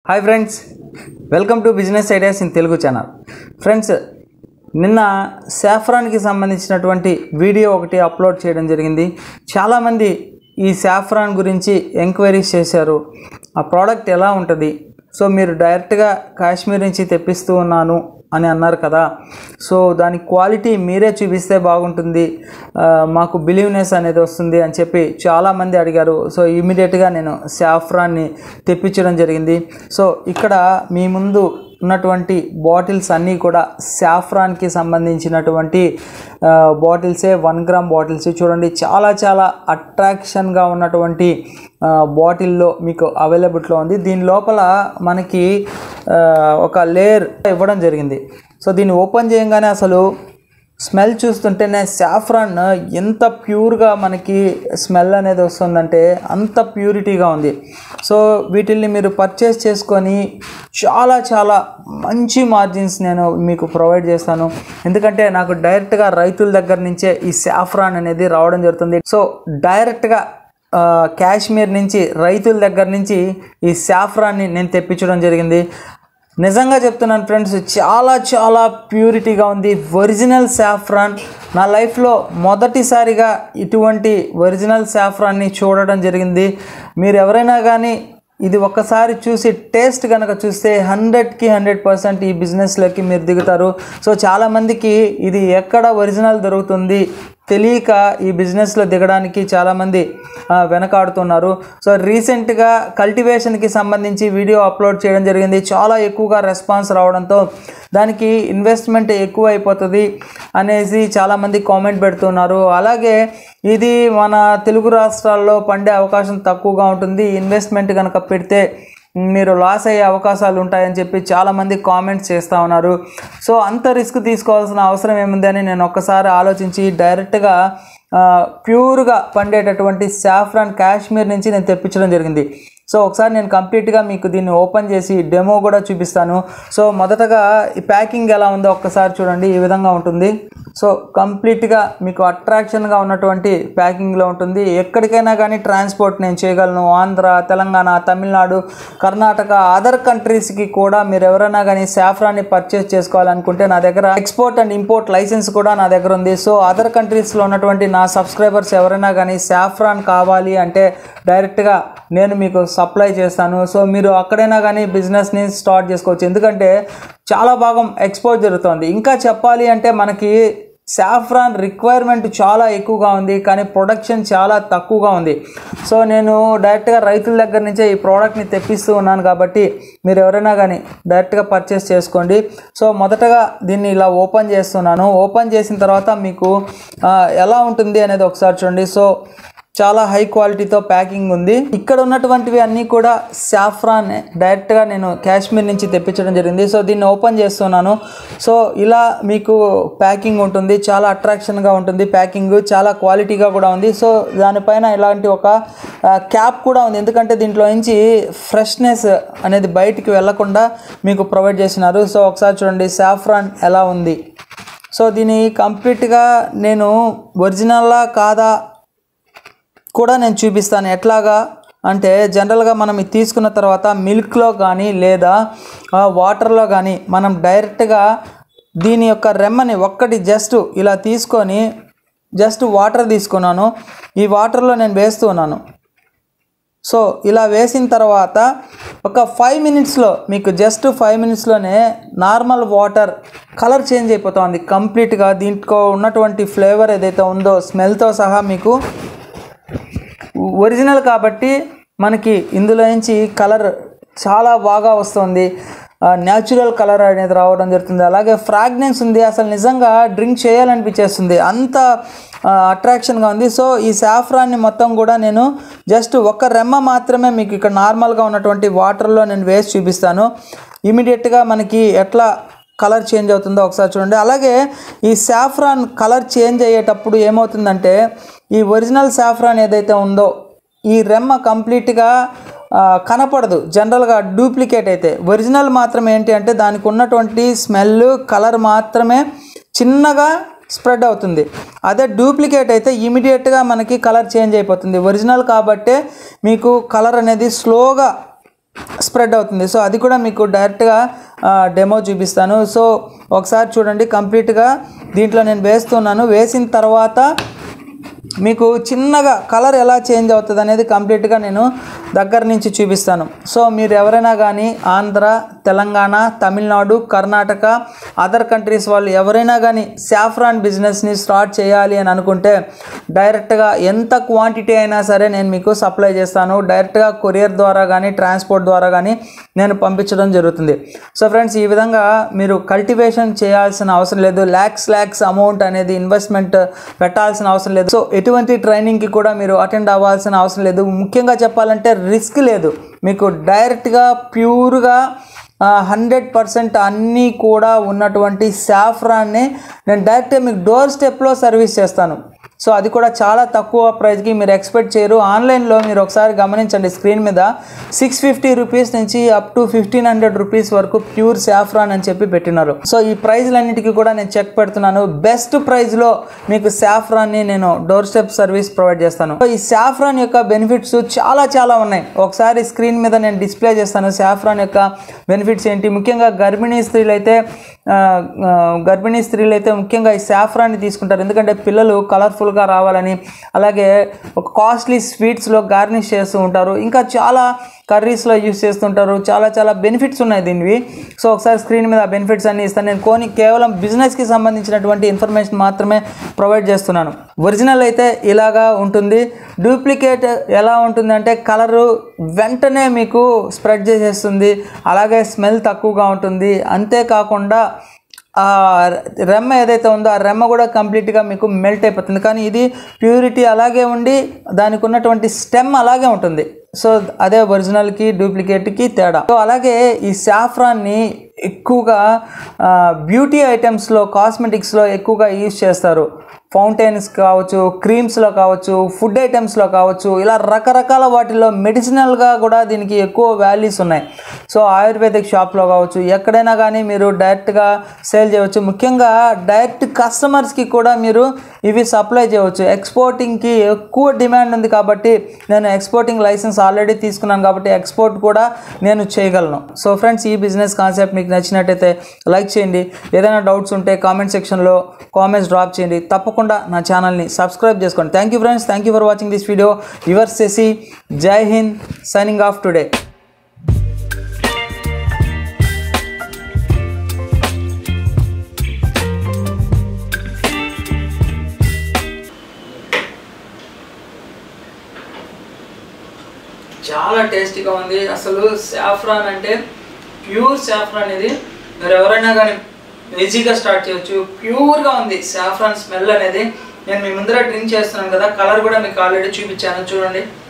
hi friends welcome to business ideas in Telugu channel friends నిన్న సాఫ్రాన్కి సంబంధించినటువంటి వీడియో ఒకటి అప్లోడ్ చేయడం జరిగింది చాలామంది ఈ సాఫ్రాన్ గురించి ఎంక్వైరీస్ చేశారు ఆ ప్రోడక్ట్ ఎలా ఉంటుంది సో మీరు డైరెక్ట్గా కాశ్మీర్ నుంచి తెప్పిస్తూ ఉన్నాను అని అన్నారు కదా సో దాని క్వాలిటీ మీరే చూపిస్తే బాగుంటుంది ఆ, మాకు బిలీవ్నెస్ అనేది వస్తుంది అని చెప్పి చాలామంది అడిగారు సో ఇమీడియట్గా నేను సాఫ్రాన్ని తెప్పించడం జరిగింది సో ఇక్కడ మీ ముందు ఉన్నటువంటి బాటిల్స్ అన్నీ కూడా సాఫ్రాన్కి సంబంధించినటువంటి ఆ, బాటిల్సే వన్ గ్రామ్ బాటిల్స్ చూడండి చాలా చాలా అట్రాక్షన్గా ఉన్నటువంటి ఆ, బాటిల్లో మీకు అవైలబుల్లో ఉంది దీని లోపల మనకి ఆ, ఒక లేయర్ ఇవ్వడం జరిగింది సో దీన్ని ఓపెన్ చేయగానే అసలు స్మెల్ చూస్తుంటేనే సాఫ్రాన్ ఎంత ప్యూర్గా మనకి స్మెల్ అనేది వస్తుందంటే అంత ప్యూరిటీగా ఉంది సో వీటిల్ని మీరు పర్చేస్ చేసుకొని చాలా చాలా మంచి మార్జిన్స్ నేను మీకు ప్రొవైడ్ చేస్తాను ఎందుకంటే నాకు డైరెక్ట్గా రైతుల దగ్గర నుంచే ఈ సాఫ్రాన్ అనేది రావడం జరుగుతుంది సో డైరెక్ట్గా ఆ, కాశ్మీర్ నుంచి రైతుల దగ్గర నుంచి ఈ సాఫ్రాన్ని నేను తెప్పించడం జరిగింది నిజంగా చెప్తున్నాను ఫ్రెండ్స్ చాలా చాలా ప్యూరిటీగా ఉంది ఒరిజినల్ సాఫ్రాన్ నా లైఫ్లో మొదటిసారిగా ఇటువంటి ఒరిజినల్ సాఫ్రాన్ని చూడడం జరిగింది మీరు ఎవరైనా కానీ ఇది ఒక్కసారి చూసి టేస్ట్ కనుక చూస్తే హండ్రెడ్కి హండ్రెడ్ పర్సెంట్ ఈ బిజినెస్లోకి మీరు దిగుతారు సో చాలామందికి ఇది ఎక్కడ ఒరిజినల్ దొరుకుతుంది తెలియక ఈ బిజినెస్లో దిగడానికి చాలామంది ఆ, వెనకాడుతున్నారు సో రీసెంట్గా కల్టివేషన్కి సంబంధించి వీడియో అప్లోడ్ చేయడం జరిగింది చాలా ఎక్కువగా రెస్పాన్స్ రావడంతో దానికి ఇన్వెస్ట్మెంట్ ఎక్కువ అయిపోతుంది అనేసి చాలామంది కామెంట్ పెడుతున్నారు అలాగే ఇది మన తెలుగు రాష్ట్రాల్లో పండే అవకాశం తక్కువగా ఉంటుంది ఇన్వెస్ట్మెంట్ కనుక పెడితే మీరు లాస్ అయ్యే అవకాశాలు ఉంటాయని చెప్పి చాలామంది కామెంట్స్ చేస్తూ ఉన్నారు సో అంత రిస్క్ తీసుకోవాల్సిన అవసరం ఏముందని నేను ఒక్కసారి ఆలోచించి డైరెక్ట్గా ఆ, ప్యూర్గా పండేటటువంటి సాఫ్రాన్ కాశ్మీర్ నుంచి నేను తెప్పించడం జరిగింది సో ఒకసారి నేను కంప్లీట్గా మీకు దీన్ని ఓపెన్ చేసి డెమో కూడా చూపిస్తాను సో మొదటగా ఈ ప్యాకింగ్ ఎలా ఉందో ఒక్కసారి చూడండి ఈ విధంగా ఉంటుంది సో కంప్లీట్గా మీకు అట్రాక్షన్గా ఉన్నటువంటి ప్యాకింగ్లో ఉంటుంది ఎక్కడికైనా కానీ ట్రాన్స్పోర్ట్ నేను చేయగలను ఆంధ్ర తెలంగాణ తమిళనాడు కర్ణాటక అదర్ కంట్రీస్కి కూడా మీరు ఎవరైనా కానీ సాఫ్రాన్ని పర్చేస్ చేసుకోవాలనుకుంటే నా దగ్గర ఎక్స్పోర్ట్ అండ్ ఇంపోర్ట్ లైసెన్స్ కూడా నా దగ్గర ఉంది సో అదర్ కంట్రీస్లో ఉన్నటువంటి నా సబ్స్క్రైబర్స్ ఎవరైనా కానీ సాఫ్రాన్ కావాలి అంటే డైరెక్ట్గా నేను మీకు సప్లై చేస్తాను సో మీరు అక్కడైనా కానీ బిజినెస్ని స్టార్ట్ చేసుకోవచ్చు ఎందుకంటే చాలా భాగం ఎక్స్పోర్ట్ జరుగుతుంది ఇంకా చెప్పాలి అంటే మనకి సాఫ్రాన్ రిక్వైర్మెంట్ చాలా ఎక్కువగా ఉంది కానీ ప్రొడక్షన్ చాలా తక్కువగా ఉంది సో నేను డైరెక్ట్గా రైతుల దగ్గర నుంచే ఈ ప్రోడక్ట్ని తెప్పిస్తూ ఉన్నాను కాబట్టి మీరు ఎవరైనా కానీ డైరెక్ట్గా పర్చేస్ చేసుకోండి సో మొదటగా దీన్ని ఇలా ఓపెన్ చేస్తున్నాను ఓపెన్ చేసిన తర్వాత మీకు ఆ, ఎలా ఉంటుంది అనేది ఒకసారి చూడండి సో చాలా హై క్వాలిటీతో ప్యాకింగ్ ఉంది ఇక్కడ ఉన్నటువంటివి అన్నీ కూడా సాఫ్రాన్ డైరెక్ట్గా నేను కాశ్మీర్ నుంచి తెప్పించడం జరిగింది సో దీన్ని ఓపెన్ చేస్తున్నాను సో ఇలా మీకు ప్యాకింగ్ ఉంటుంది చాలా అట్రాక్షన్గా ఉంటుంది ప్యాకింగ్ చాలా క్వాలిటీగా కూడా ఉంది సో దానిపైన ఇలాంటి ఒక క్యాప్ కూడా ఉంది ఎందుకంటే దీంట్లో నుంచి ఫ్రెష్నెస్ అనేది బయటికి వెళ్లకుండా మీకు ప్రొవైడ్ చేసినారు సో ఒకసారి చూడండి సాఫ్రాన్ ఎలా ఉంది సో దీని కంప్లీట్గా నేను ఒరిజినల్లా కాదా కూడా నేను చూపిస్తాను ఎట్లాగా అంటే జనరల్గా మనం ఇది తీసుకున్న తర్వాత మిల్క్లో కానీ లేదా ఆ, వాటర్లో కానీ మనం డైరెక్ట్గా దీని యొక్క రెమ్మని ఒక్కటి జస్ట్ ఇలా తీసుకొని జస్ట్ వాటర్ తీసుకున్నాను ఈ వాటర్లో నేను వేస్తూ ఉన్నాను సో ఇలా వేసిన తర్వాత ఒక ఫైవ్ మినిట్స్లో మీకు జస్ట్ ఫైవ్ మినిట్స్లోనే నార్మల్ వాటర్ కలర్ చేంజ్ అయిపోతుంది కంప్లీట్గా దీంట్లో ఉన్నటువంటి ఫ్లేవర్ ఏదైతే ఉందో స్మెల్తో సహా మీకు ఒరిజినల్ కాబట్టి మనకి ఇందులో నుంచి కలర్ చాలా బాగా వస్తుంది న్యాచురల్ కలర్ అనేది రావడం జరుగుతుంది అలాగే ఫ్రాగ్నెన్స్ ఉంది అసలు నిజంగా డ్రింక్ చేయాలనిపించేస్తుంది అంత అట్రాక్షన్గా ఉంది సో ఈ సాఫ్రాన్ని మొత్తం కూడా నేను జస్ట్ ఒక రెమ్మ మాత్రమే మీకు ఇక్కడ నార్మల్గా ఉన్నటువంటి వాటర్లో నేను వేసి చూపిస్తాను ఇమీడియట్గా మనకి ఎట్లా కలర్ చేంజ్ అవుతుందో ఒకసారి చూడండి అలాగే ఈ సాఫ్రాన్ కలర్ చేంజ్ అయ్యేటప్పుడు ఏమవుతుందంటే ఈ ఒరిజినల్ సాఫ్రాన్ ఏదైతే ఉందో ఈ రెమ్మ కంప్లీట్గా ఆ, కనపడదు జనరల్గా డూప్లికేట్ అయితే ఒరిజినల్ మాత్రం ఏంటి అంటే దానికి ఉన్నటువంటి స్మెల్ కలర్ మాత్రమే చిన్నగా స్ప్రెడ్ అవుతుంది అదే డూప్లికేట్ అయితే ఇమీడియట్గా మనకి కలర్ చేంజ్ అయిపోతుంది ఒరిజినల్ కాబట్టే మీకు కలర్ అనేది స్లోగా స్ప్రెడ్ అవుతుంది సో అది కూడా మీకు డైరెక్ట్గా డెమో చూపిస్తాను సో ఒకసారి చూడండి కంప్లీట్గా దీంట్లో నేను వేస్తున్నాను వేసిన తర్వాత మీకు చిన్నగా కలర్ ఎలా చేంజ్ అవుతుంది అనేది కంప్లీట్గా నేను దగ్గర నుంచి చూపిస్తాను సో మీరు ఎవరైనా కానీ ఆంధ్ర తెలంగాణ తమిళనాడు కర్ణాటక అదర్ కంట్రీస్ వాళ్ళు ఎవరైనా కానీ సాఫ్రాన్ బిజినెస్ని స్టార్ట్ చేయాలి అని అనుకుంటే డైరెక్ట్గా ఎంత క్వాంటిటీ అయినా సరే నేను మీకు సప్లై చేస్తాను డైరెక్ట్గా కొరియర్ ద్వారా కానీ ట్రాన్స్పోర్ట్ ద్వారా కానీ నేను పంపించడం జరుగుతుంది సో ఫ్రెండ్స్ ఈ విధంగా మీరు కల్టివేషన్ చేయాల్సిన అవసరం లేదు ల్యాక్స్ ల్యాక్స్ అమౌంట్ అనేది ఇన్వెస్ట్మెంట్ పెట్టాల్సిన అవసరం లేదు సో ఎటువంటి ట్రైనింగ్కి కూడా మీరు అటెండ్ అవ్వాల్సిన అవసరం లేదు ముఖ్యంగా చెప్పాలంటే రిస్క్ లేదు మీకు డైరెక్ట్గా ప్యూర్గా హండ్రెడ్ పర్సెంట్ అన్నీ కూడా ఉన్నటువంటి సాఫ్రాన్ని నేను డైరెక్ట్గా మీకు డోర్ స్టెప్లో సర్వీస్ చేస్తాను సో అది కూడా చాలా తక్కువ ప్రైస్కి మీరు ఎక్స్పెక్ట్ చేయరు ఆన్లైన్లో మీరు ఒకసారి గమనించండి స్క్రీన్ మీద సిక్స్ ఫిఫ్టీ రూపీస్ నుంచి up to fifteen hundred rupees వరకు ప్యూర్ సాఫ్రాన్ అని చెప్పి పెట్టినారు సో ఈ ప్రైజ్లన్నిటికీ కూడా నేను చెక్ పెడుతున్నాను బెస్ట్ ప్రైస్లో మీకు సాఫ్రాన్ని నేను డోర్ స్టెప్ సర్వీస్ ప్రొవైడ్ చేస్తాను సో ఈ సాఫ్రాన్ యొక్క బెనిఫిట్స్ చాలా చాలా ఉన్నాయి ఒకసారి స్క్రీన్ మీద నేను డిస్ప్లే చేస్తాను సాఫ్రాన్ యొక్క బెనిఫిట్స్ ఏంటి ముఖ్యంగా గర్భిణీ స్త్రీలు అయితే ఆ, ఆ, గర్భిణీ స్త్రీలు అయితే ముఖ్యంగా ఈ సాఫ్రాన్ని తీసుకుంటారు ఎందుకంటే పిల్లలు కలర్ఫుల్గా రావాలని అలాగే ఒక కాస్ట్లీ స్వీట్స్లో గార్నిష్ చేస్తూ ఉంటారు ఇంకా చాలా కర్రీస్లో యూస్ చేస్తుంటారు చాలా చాలా బెనిఫిట్స్ ఉన్నాయి దీనివి సో ఒకసారి స్క్రీన్ మీద బెనిఫిట్స్ అన్ని ఇస్తాను నేను కోని కేవలం బిజినెస్కి సంబంధించినటువంటి ఇన్ఫర్మేషన్ మాత్రమే ప్రొవైడ్ చేస్తున్నాను ఒరిజినల్ అయితే ఇలాగా ఉంటుంది డూప్లికేట్ ఎలా ఉంటుంది అంటే కలరు వెంటనే మీకు స్ప్రెడ్ చేసేస్తుంది అలాగే స్మెల్ తక్కువగా ఉంటుంది అంతేకాకుండా ఆ రెమ్మ ఏదైతే ఉందో ఆ రెమ్మ కూడా కంప్లీట్గా మీకు మెల్ట్ అయిపోతుంది కానీ ఇది ప్యూరిటీ అలాగే ఉండి దానికి ఉన్నటువంటి స్టెమ్ అలాగే ఉంటుంది సో అదే ఒరిజినల్కి డూప్లికేట్కి తేడా సో అలాగే ఈ సాఫ్రాన్ని ఎక్కువగా బ్యూటీ ఐటమ్స్లో కాస్మెటిక్స్లో ఎక్కువగా యూజ్ చేస్తారు ఫౌంటైన్స్ కావచ్చు క్రీమ్స్లో కావచ్చు ఫుడ్ ఐటమ్స్లో కావచ్చు ఇలా రకరకాల వాటిల్లో మెడిసినల్గా కూడా దీనికి ఎక్కువ వాల్యూస్ ఉన్నాయి సో ఆయుర్వేదిక్ షాప్లో కావచ్చు ఎక్కడైనా కానీ మీరు డైరెక్ట్గా సేల్ చేయవచ్చు ముఖ్యంగా డైరెక్ట్ కస్టమర్స్కి కూడా మీరు ఇవి సప్లై చేయవచ్చు ఎక్స్పోర్టింగ్కి ఎక్కువ డిమాండ్ ఉంది కాబట్టి నేను ఎక్స్పోర్టింగ్ లైసెన్స్ ఆల్రెడీ తీసుకున్నాను కాబట్టి ఎక్స్పోర్ట్ కూడా నేను చేయగలను సో ఫ్రెండ్స్ ఈ బిజినెస్ కాన్సెప్ట్ మీకు నచ్చినట్టయితే లైక్ చేయండి ఏదైనా డౌట్స్ ఉంటే కామెంట్ సెక్షన్లో కామెంట్స్ డ్రాప్ చేయండి తప్పకుండా నా ఛానల్ని సబ్స్క్రైబ్ చేసుకోండి thank you friends thank you for watching this video your సెసి Jai Hind signing off today చాలా టేస్టీగా ఉంది అసలు సాఫ్రాన్ అంటే ప్యూర్ సాఫ్రాన్ ఇది మీరు ఎవరైనా కానీ ఈజీగా స్టార్ట్ చేయొచ్చు ప్యూర్గా ఉంది సాఫ్రాన్ స్మెల్ అనేది నేను మీ ముందర డ్రింక్ చేస్తున్నాను కదా కలర్ కూడా మీకు ఆల్రెడీ చూపించాను చూడండి